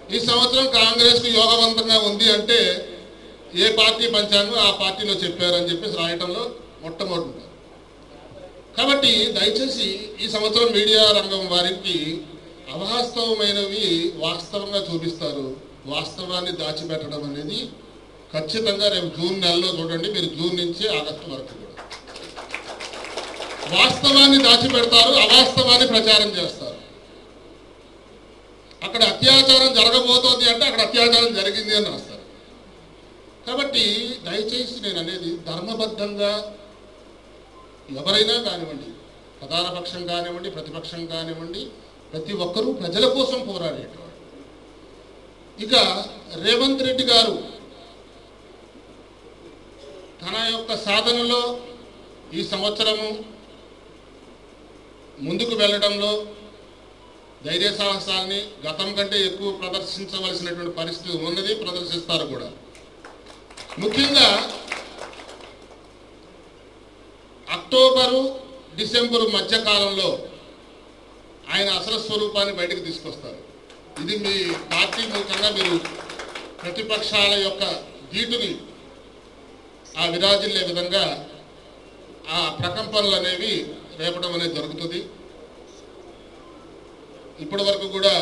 ఈ సంవత్సరం కాంగ్రెస్ కు యోగవంతంగా ఉంది అంటే ఏ పార్టీ పంచాంగం ఆ పార్టీలో చెప్పారని చెప్పేసి రాయటంలో మొట్టమొదటి ఉంటారు కాబట్టి దయచేసి ఈ సంవత్సరం మీడియా రంగం వారికి అవాస్తవమైనవి వాస్తవంగా చూపిస్తారు వాస్తవాన్ని దాచిపెట్టడం అనేది ఖచ్చితంగా రేపు జూన్ నెలలో చూడండి మీరు జూన్ నుంచి ఆగస్టు వరకు కూడా వాస్తవాన్ని దాచిపెడతారు అవాస్తవాన్ని ప్రచారం చేస్తారు అక్కడ అత్యాచారం జరగబోతోంది అంటే అక్కడ అత్యాచారం జరిగింది అని రాస్తారు కాబట్టి దయచేసి నేను అనేది ధర్మబద్ధంగా ఎవరైనా కానివ్వండి ప్రధాన పక్షం కానివ్వండి ప్రతిపక్షం కానివ్వండి ప్రతి ఒక్కరూ ప్రజల కోసం పోరాడేటవాడు ఇక రేవంత్ రెడ్డి గారు తన యొక్క సాధనలో ఈ సంవత్సరము ముందుకు వెళ్ళడంలో ధైర్య సాహసాల్ని గతం కంటే ఎక్కువ ప్రదర్శించవలసినటువంటి పరిస్థితి ఉన్నది ప్రదర్శిస్తారు కూడా ముఖ్యంగా అక్టోబరు డిసెంబరు మధ్య కాలంలో ఆయన అసలు స్వరూపాన్ని బయటకు తీసుకొస్తారు ఇది మీ పార్టీ మూలంగా మీరు ప్రతిపక్షాల యొక్క ధీటుని ఆ విరాజిల్లే విధంగా ఆ ప్రకంపనలు అనేవి రేపడం అనేది జరుగుతుంది ఇప్పటి వరకు కూడా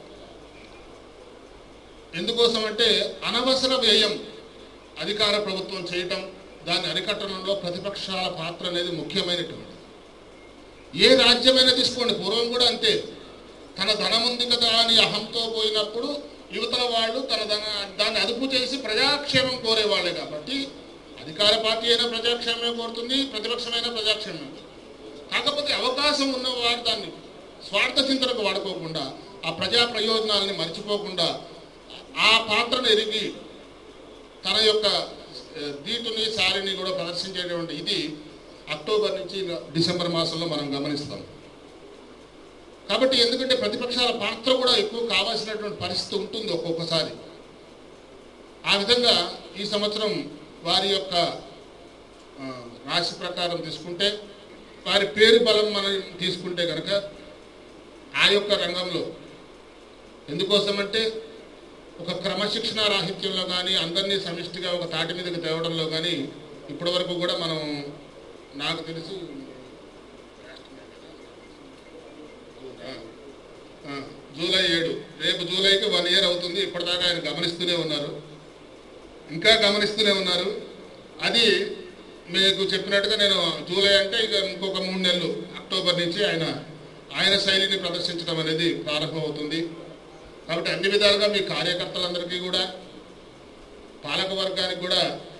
ఎందుకోసం అంటే అనవసర వ్యయం అధికార ప్రభుత్వం చేయటం దాన్ని అరికట్టడంలో ప్రతిపక్షాల పాత్ర అనేది ముఖ్యమైనటువంటిది ఏ రాజ్యమైనా తీసుకోండి పూర్వం కూడా అంతే తన ధనం ఉంది కదా అని అహంతో పోయినప్పుడు యువతల వాళ్ళు తన ధన దాన్ని అదుపు చేసి ప్రజాక్షేమం కోరేవాళ్ళే కాబట్టి అధికార పార్టీ అయినా ప్రజాక్షేమమే కోరుతుంది ప్రతిపక్షమైనా ప్రజాక్షేమం కాకపోతే అవకాశం ఉన్నవాడు దాన్ని స్వార్థ చింతనకు వాడుకోకుండా ఆ ప్రజా ప్రయోజనాలని మర్చిపోకుండా ఆ పాత్రను ఎరిగి తన యొక్క ఆ, దీటుని సారిని కూడా ప్రదర్శించేటువంటి ఇది అక్టోబర్ నుంచి డిసెంబర్ మాసంలో మనం గమనిస్తాం కాబట్టి ఎందుకంటే ప్రతిపక్షాల పాత్ర కూడా ఎక్కువ కావాల్సినటువంటి పరిస్థితి ఉంటుంది ఒక్కొక్కసారి ఆ విధంగా ఈ సంవత్సరం వారి యొక్క ఆ, రాశి ప్రకారం తీసుకుంటే వారి పేరు బలం మనం తీసుకుంటే కనుక ఆ యొక్క రంగంలో ఎందుకోసమంటే ఒక క్రమశిక్షణ రాహిత్యంలో కానీ అందరినీ సమిష్టిగా ఒక తాటి మీదకి తేవడంలో కానీ ఇప్పటి వరకు కూడా మనం నాకు తెలిసి ఆ, ఆ, జూలై ఏడు రేపు జూలైకి వన్ ఇయర్ అవుతుంది ఇప్పటిదాకా ఆయన గమనిస్తూనే ఉన్నారు ఇంకా గమనిస్తూనే ఉన్నారు అది మీకు చెప్పినట్టుగా నేను జూలై అంటే ఇక ఇంకొక మూడు నెలలు అక్టోబర్ నుంచి ఆయన ఆయన శైలిని ప్రదర్శించడం అనేది ప్రారంభమవుతుంది కాబట్టి అన్ని విధాలుగా మీ కార్యకర్తలందరికీ కూడా పాలక వర్గానికి కూడా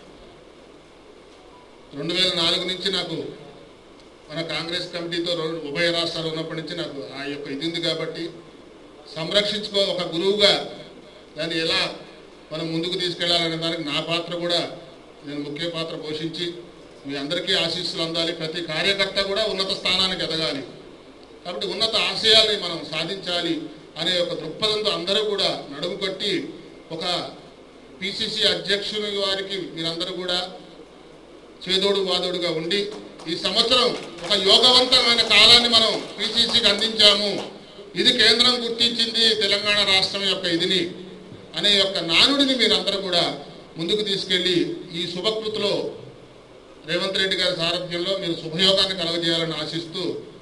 రెండు వేల నాలుగు నుంచి నాకు మన కాంగ్రెస్ కమిటీతో రెండు ఉభయ రాష్ట్రాలు ఉన్నప్పటి నుంచి నాకు ఆ యొక్క ఇది ఉంది కాబట్టి సంరక్షించుకో ఒక గురువుగా దాన్ని ఎలా మనం ముందుకు తీసుకెళ్లాలనే దానికి నా పాత్ర కూడా నేను ముఖ్య పాత్ర పోషించి మీ అందరికీ ఆశీస్సులు అందాలి ప్రతి కార్యకర్త కూడా ఉన్నత స్థానానికి ఎదగాలి కాబట్టి ఉన్నత ఆశయాల్ని మనం సాధించాలి అనే ఒక దృక్పథంతో అందరూ కూడా నడుము కట్టి ఒక పిసిసి అధ్యక్షుని వారికి మీరందరూ కూడా చేదోడు వాదోడుగా ఉండి ఈ సంవత్సరం ఒక యోగవంతమైన కాలాన్ని మనం పిసిసికి అందించాము ఇది కేంద్రం గుర్తించింది తెలంగాణ రాష్ట్రం యొక్క ఇదిని అనే యొక్క నానుడిని మీరందరూ కూడా ముందుకు తీసుకెళ్లి ఈ శుభకృతిలో రేవంత్ రెడ్డి గారి సారథ్యంలో మీరు శుభయోగాన్ని కలగజేయాలని ఆశిస్తూ